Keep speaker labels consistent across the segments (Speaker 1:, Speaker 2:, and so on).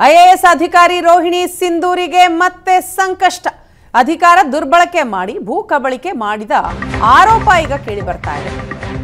Speaker 1: IAS ಅಧಿಕಾರಿ ರೋಹಿಣಿ ಸಿಂಧೂರಿಗೆ ಮತ್ತೆ ಸಂಕಷ್ಟ ಅಧಿಕಾರ ದುರ್ಬಳಕೆ ಮಾಡಿ ಭೂ ಕಬಳಿಕೆ ಮಾಡಿದ ಆರೋಪ ಈಗ ಕೇಳಿ ಬರ್ತಾ ಇದೆ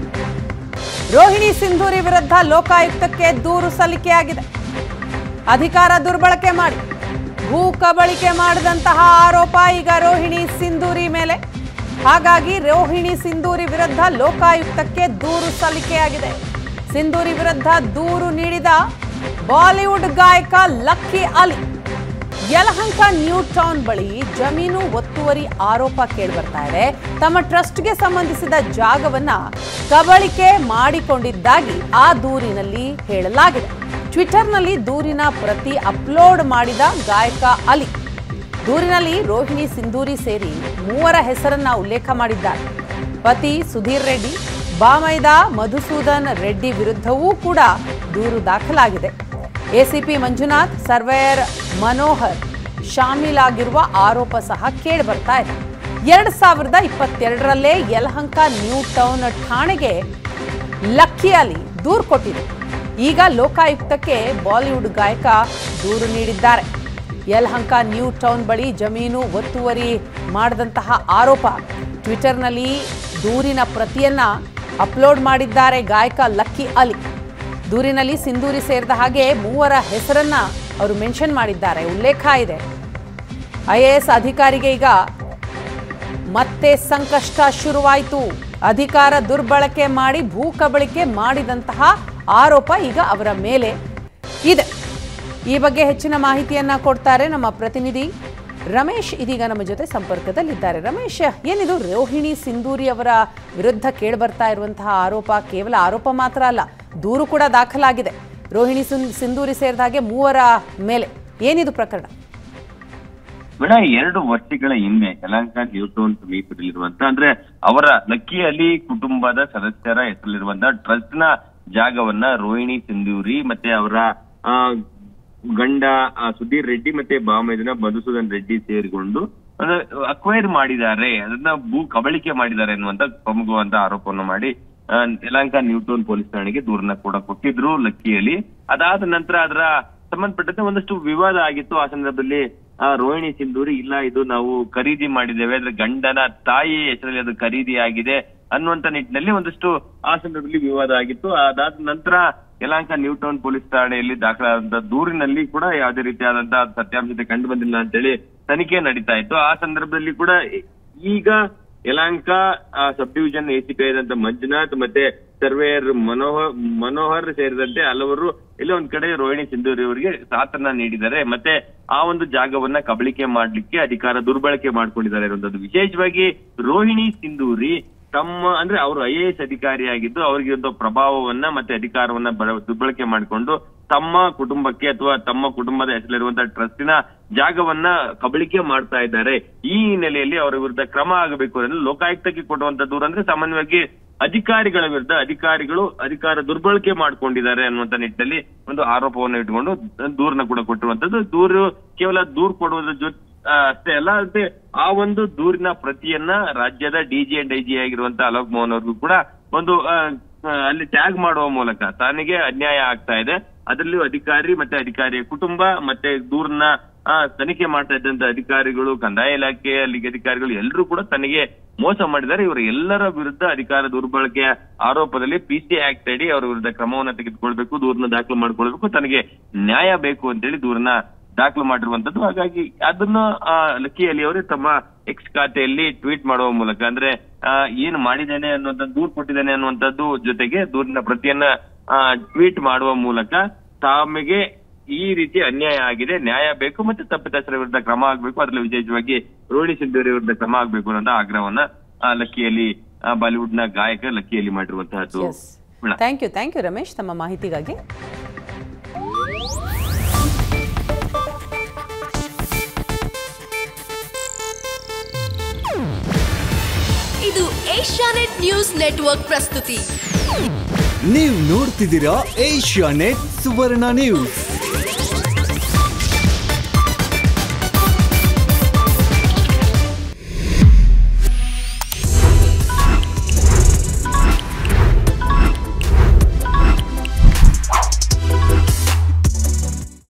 Speaker 1: ರೋಹಿಣಿ ಸಿಂಧೂರಿ ವಿರುದ್ಧ ಲೋಕಾಯುಕ್ತಕ್ಕೆ ದೂರು ಸಲ್ಲಿಕೆಯಾಗಿದೆ ಅಧಿಕಾರ ದುರ್ಬಳಕೆ ಮಾಡಿ ಭೂ ಕಬಳಿಕೆ ಮಾಡಿದಂತಹ ಆರೋಪ ಈಗ ರೋಹಿಣಿ ಸಿಂಧೂರಿ ಮೇಲೆ ಹಾಗಾಗಿ ರೋಹಿಣಿ ಸಿಂಧೂರಿ ವಿರುದ್ಧ ಲೋಕಾಯುಕ್ತಕ್ಕೆ ದೂರು ಸಲ್ಲಿಕೆಯಾಗಿದೆ ಸಿಂಧೂರಿ ವಿರುದ್ಧ ದೂರು ನೀಡಿದ ಬಾಲಿವುಡ್ ಗಾಯಕ ಲಕ್ಕಿ ಅಲಿ ಯಲಹಂಕ ನ್ಯೂ ಟೌನ್ ಬಳಿ ಜಮೀನು ಒತ್ತುವರಿ ಆರೋಪ ಕೇಳಿಬರ್ತಾ ಇದೆ ತಮ್ಮ ಟ್ರಸ್ಟ್ಗೆ ಸಂಬಂಧಿಸಿದ ಜಾಗವನ್ನ ಕಬಳಿಕೆ ಮಾಡಿಕೊಂಡಿದ್ದಾಗಿ ಆ ದೂರಿನಲ್ಲಿ ಹೇಳಲಾಗಿದೆ ಟ್ವಿಟರ್ನಲ್ಲಿ ದೂರಿನ ಪ್ರತಿ ಅಪ್ಲೋಡ್ ಮಾಡಿದ ಗಾಯಕ ಅಲಿ ದೂರಿನಲ್ಲಿ ರೋಹಿಣಿ ಸಿಂಧೂರಿ ಸೇರಿ ಮೂವರ ಹೆಸರನ್ನ ಉಲ್ಲೇಖ ಮಾಡಿದ್ದಾರೆ ಪತಿ ಸುಧೀರ್ ರೆಡ್ಡಿ ಬಾಮೈದ ಮಧುಸೂದನ್ ರೆಡ್ಡಿ ವಿರುದ್ಧವೂ ಕೂಡ ದೂರು ದಾಖಲಾಗಿದೆ ಎಸಿಪಿ ಮಂಜುನಾಥ್ ಸರ್ವೇಯರ್ ಮನೋಹರ್ ಶಾಮೀಲಾಗಿರುವ ಆರೋಪ ಸಹ ಕೇಳಿಬರ್ತಾ ಇದೆ ಎರಡ್ ಸಾವಿರದ ಇಪ್ಪತ್ತೆರಡರಲ್ಲೇ ಯಲಹಂಕ ನ್ಯೂ ಟೌನ್ ಠಾಣೆಗೆ ಲಕ್ಕಿ ಅಲಿ ದೂರು ಕೊಟ್ಟಿದೆ ಈಗ ಲೋಕಾಯುಕ್ತಕ್ಕೆ ಬಾಲಿವುಡ್ ಗಾಯಕ ದೂರು ನೀಡಿದ್ದಾರೆ ಯಲಹಂಕ ನ್ಯೂ ಟೌನ್ ಬಳಿ ಜಮೀನು ಒತ್ತುವರಿ ಮಾಡಿದಂತಹ ಆರೋಪ ಟ್ವಿಟರ್ನಲ್ಲಿ ದೂರಿನ ಪ್ರತಿಯನ್ನ ಅಪ್ಲೋಡ್ ಮಾಡಿದ್ದಾರೆ ಗಾಯಕ ಲಕ್ಕಿ ಅಲಿ ದೂರಿನಲ್ಲಿ ಸಿಂಧೂರಿ ಸೇರಿದ ಹಾಗೆ ಮೂವರ ಹೆಸರನ್ನ ಅವರು ಮೆನ್ಷನ್ ಮಾಡಿದ್ದಾರೆ ಉಲ್ಲೇಖ ಇದೆ ಐಎಎಸ್ ಅಧಿಕಾರಿಗೆ ಈಗ ಮತ್ತೆ ಸಂಕಷ್ಟ ಶುರುವಾಯಿತು ಅಧಿಕಾರ ದುರ್ಬಳಕೆ ಮಾಡಿ ಭೂ ಕಬಳಿಕೆ ಮಾಡಿದಂತಹ ಆರೋಪ ಈಗ ಅವರ ಮೇಲೆ ಇದೆ ಈ ಬಗ್ಗೆ ಹೆಚ್ಚಿನ ಮಾಹಿತಿಯನ್ನ ಕೊಡ್ತಾರೆ ನಮ್ಮ ಪ್ರತಿನಿಧಿ ರಮೇಶ್ ಇದೀಗ ನಮ್ಮ ಜೊತೆ ಸಂಪರ್ಕದಲ್ಲಿದ್ದಾರೆ ರಮೇಶ್ ಏನಿದು ರೋಹಿಣಿ ಸಿಂಧೂರಿ ಅವರ ವಿರುದ್ಧ ಕೇಳಿಬರ್ತಾ ಇರುವಂತಹ ಆರೋಪ ಕೇವಲ ಆರೋಪ ಮಾತ್ರ ಅಲ್ಲ ದೂರು ಕೂಡ ದಾಖಲಾಗಿದೆ ರೋಹಿಣಿ ಸಿಂ- ಸಿಂಧೂರಿ ಸೇರಿದ ಹಾಗೆ ಮೂವರ ಮೇಲೆ ಏನಿದು ಪ್ರಕರಣ
Speaker 2: ಮೇಡ ಎರಡು ವರ್ಷಗಳ ಹಿಂದೆ ಯಲಹಂಕ ನ್ಯೂ ಟೌನ್ ಸಮೀಪದಲ್ಲಿರುವಂತ ಅಂದ್ರೆ ಅವರ ಲಕ್ಕಿ ಅಲಿ ಕುಟುಂಬದ ಸದಸ್ಯರ ಹೆಸರಲ್ಲಿರುವಂತಹ ಟ್ರಸ್ಟ್ ನ ಜಾಗವನ್ನ ರೋಹಿಣಿ ಸಿಂಧೂರಿ ಮತ್ತೆ ಅವರ ಆ, ಗಂಡ ಆ, ಸುಧೀರ್ ರೆಡ್ಡಿ ಮತ್ತೆ ಬಾಮೈದನ ಮಧುಸೂದನ್ ರೆಡ್ಡಿ ಸೇರಿಕೊಂಡು ಅಕ್ವೈರ್ ಮಾಡಿದ್ದಾರೆ ಅದನ್ನ ಭೂ ಕಬಳಿಕೆ ಮಾಡಿದ್ದಾರೆ ಅನ್ನುವಂತ ಪ್ರಮುಖವಾದ ಆರೋಪವನ್ನು ಮಾಡಿ ಆ, ಯಲಹಂಕ ನ್ಯೂ ಟೌನ್ ಪೊಲೀಸ್ ಠಾಣೆಗೆ ದೂರನ್ನ ಕೂಡ ಕೊಟ್ಟಿದ್ರು ಲಕ್ಕಿಯಲ್ಲಿ ಅದಾದ ನಂತರ ಅದರ ಸಂಬಂಧಪಟ್ಟಂತೆ ಒಂದಷ್ಟು ವಿವಾದ ಆಗಿತ್ತು ಆ ಸಂದರ್ಭದಲ್ಲಿ ಆ ರೋಹಿಣಿ ಸಿಂಧೂರಿ ಇಲ್ಲ ಇದು ನಾವು ಖರೀದಿ ಮಾಡಿದ್ದೇವೆ ಅದ್ರ ಗಂಡನ ತಾಯಿ ಹೆಸರಲ್ಲಿ ಅದು ಖರೀದಿ ಆಗಿದೆ ಅನ್ನುವಂತ ನಿಟ್ಟಿನಲ್ಲಿ ಒಂದಷ್ಟು ಆ ಸಂದರ್ಭದಲ್ಲಿ ವಿವಾದ ಆಗಿತ್ತು ಅದಾದ ನಂತರ ಯಲಹಂಕ ನ್ಯೂ ಟೌನ್ ಪೊಲೀಸ್ ಠಾಣೆಯಲ್ಲಿ ದಾಖಲಾದಂತಹ ದೂರಿನಲ್ಲಿ ಕೂಡ ಯಾವುದೇ ರೀತಿಯಾದಂತಹ ಸತ್ಯಾಂಶತೆ ಕಂಡು ಬಂದಿಲ್ಲ ಅಂತೇಳಿ ತನಿಖೆ ನಡೀತಾ ಇತ್ತು ಆ ಸಂದರ್ಭದಲ್ಲಿ ಕೂಡ ಈಗ ಯಲಹಂಕ ಸಬ್ ಡಿವಿಷನ್ ಎಸಿಪಿ ಆದಂತ ಮಂಜುನಾಥ್ ಮತ್ತೆ ಸರ್ವೇಯರ್ ಮನೋಹರ್ ಮನೋಹರ್ ಸೇರಿದಂತೆ ಹಲವರು ಇಲ್ಲ ಒಂದ್ ಕಡೆ ರೋಹಿಣಿ ಸಿಂಧೂರಿ ಅವರಿಗೆ ಸಾಥನ್ನ ನೀಡಿದ್ದಾರೆ ಮತ್ತೆ ಆ ಒಂದು ಜಾಗವನ್ನ ಕಬಳಿಕೆ ಮಾಡ್ಲಿಕ್ಕೆ ಅಧಿಕಾರ ದುರ್ಬಳಕೆ ಮಾಡ್ಕೊಂಡಿದ್ದಾರೆ ಅನ್ನೋದು ವಿಶೇಷವಾಗಿ ರೋಹಿಣಿ ಸಿಂಧೂರಿ ತಮ್ಮ ಅಂದ್ರೆ ಅವರು ಐ ಎ ಎಸ್ ಅಧಿಕಾರಿಯಾಗಿದ್ದು ಅವರಿಗೆ ಒಂದು ಪ್ರಭಾವವನ್ನ ಮತ್ತೆ ಅಧಿಕಾರವನ್ನ ಬಳ- ದುರ್ಬಳಕೆ ಮಾಡಿಕೊಂಡು ತಮ್ಮ ಕುಟುಂಬಕ್ಕೆ ಅಥವಾ ತಮ್ಮ ಕುಟುಂಬದ ಹೆಸರಲ್ಲಿರುವಂತಹ ಟ್ರಸ್ಟಿನ ಜಾಗವನ್ನ ಕಬಳಿಕೆ ಮಾಡ್ತಾ ಇದ್ದಾರೆ ಈ ಹಿನ್ನೆಲೆಯಲ್ಲಿ ಅವರ ವಿರುದ್ಧ ಕ್ರಮ ಆಗಬೇಕು ಅನ್ನೋದು ಲೋಕಾಯುಕ್ತಕ್ಕೆ ಕೊಡುವಂತ ದೂರ ಅಂದ್ರೆ ಸಾಮಾನ್ಯವಾಗಿ ಅಧಿಕಾರಿಗಳ ವಿರುದ್ಧ ಅಧಿಕಾರಿಗಳು ಅಧಿಕಾರ ದುರ್ಬಳಕೆ ಮಾಡ್ಕೊಂಡಿದ್ದಾರೆ ಅನ್ನುವಂತ ನಿಟ್ಟಿನಲ್ಲಿ ಒಂದು ಆರೋಪವನ್ನು ಇಟ್ಕೊಂಡು ದೂರನ್ನ ಕೂಡ ಕೊಟ್ಟಿರುವಂತದ್ದು ದೂರು ಕೇವಲ ದೂರು ಕೊಡುವುದರ ಜೊತೆ ಆ, ಅಷ್ಟೇ ಅಲ್ಲ ಅದೇ ಆ ಒಂದು ದೂರಿನ ಪ್ರತಿಯನ್ನ ರಾಜ್ಯದ ಡಿಜಿ ಅಂಡ್ ಐಜಿ ಆಗಿರುವಂತಹ ಅಲೋಕ್ ಮೋಹನ್ ಅವ್ರಿಗೂ ಕೂಡ ಒಂದು ಆ, ಆ, ಅಲ್ಲಿ ಟ್ಯಾಗ್ ಮಾಡುವ ಮೂಲಕ ತನಗೆ ಅನ್ಯಾಯ ಆಗ್ತಾ ಇದೆ ಅದರಲ್ಲಿಯೂ ಅಧಿಕಾರಿ ಮತ್ತೆ ಅಧಿಕಾರಿಯ ಕುಟುಂಬ ಮತ್ತೆ ದೂರನ್ನ ಆ, ತನಿಖೆ ಮಾಡ್ತಾ ಇದ್ದಂತ ಅಧಿಕಾರಿಗಳು ಕಂದಾಯ ಇಲಾಖೆ ಅಲ್ಲಿಗೆ ಅಧಿಕಾರಿಗಳು ಎಲ್ಲರೂ ಕೂಡ ತನಗೆ ಮೋಸ ಮಾಡಿದ್ದಾರೆ ಇವರ ಎಲ್ಲರ ವಿರುದ್ಧ ಅಧಿಕಾರ ದುರ್ಬಳಕೆಯ ಆರೋಪದಲ್ಲಿ ಪಿಸಿ ಆಕ್ಟ್ ಅಡಿ ಅವರ ವಿರುದ್ಧ ಕ್ರಮವನ್ನ ತೆಗೆದುಕೊಳ್ಬೇಕು ದೂರನ್ನ ದಾಖಲು ಮಾಡ್ಕೊಳ್ಬೇಕು ತನಗೆ ನ್ಯಾಯ ಬೇಕು ಅಂತೇಳಿ ದೂರನ್ನ ದಾಖಲು ಮಾಡಿರುವಂತದ್ದು ಹಾಗಾಗಿ ಅದನ್ನು ಆ, ಲಕ್ಕಿ ಅಲಿ ಅವರು ತಮ್ಮ ಎಕ್ಸ್ ಖಾತೆಯಲ್ಲಿ ಟ್ವೀಟ್ ಮಾಡುವ ಮೂಲಕ ಅಂದ್ರೆ ಆ, ಏನು ಮಾಡಿದ್ದೇನೆ ಅನ್ನುವಂಥ ದೂರು ಕೊಟ್ಟಿದ್ದೇನೆ ಅನ್ನುವಂಥದ್ದು ಜೊತೆಗೆ ದೂರಿನ ಪ್ರತಿಯನ್ನ ಟ್ವೀಟ್ ಮಾಡುವ ಮೂಲಕ ತಮಗೆ ಈ ರೀತಿ ಅನ್ಯಾಯ ಆಗಿದೆ ನ್ಯಾಯ ಬೇಕು ಮತ್ತೆ ತಪ್ಪಿತಸ್ಥರ ವಿರುದ್ಧ ಕ್ರಮ ಆಗಬೇಕು ಅದರಲ್ಲಿ ವಿಶೇಷವಾಗಿ ರೋಹಿಣಿ ಸಿಂಧೂರಿ ವಿರುದ್ಧ ಕ್ರಮ ಆಗಬೇಕು ಅನ್ನೋ ಆಗ್ರಹವನ್ನ ಆ, ಲಕ್ಕಿಯಲ್ಲಿ ಆ, ಬಾಲಿವುಡ್ ನ ಗಾಯಕ ಲಕ್ಕಿಯಲ್ಲಿ ಮಾಡಿರುವಂತಹದ್ದು
Speaker 1: yes
Speaker 2: madam.
Speaker 1: Thank you thank you Ramesh ತಮ್ಮ ಮಾಹಿತಿಗಾಗಿ
Speaker 3: ಇದು ಏಷ್ಯಾನೆಟ್ ನ್ಯೂಸ್ ನೆಟ್ವರ್ಕ್ ಪ್ರಸ್ತುತಿ
Speaker 4: ನೀವು ನೋಡ್ತಿದ್ದೀರಾ ಏಷ್ಯಾ ನೆಟ್ ಸುವರ್ಣ ನ್ಯೂಸ್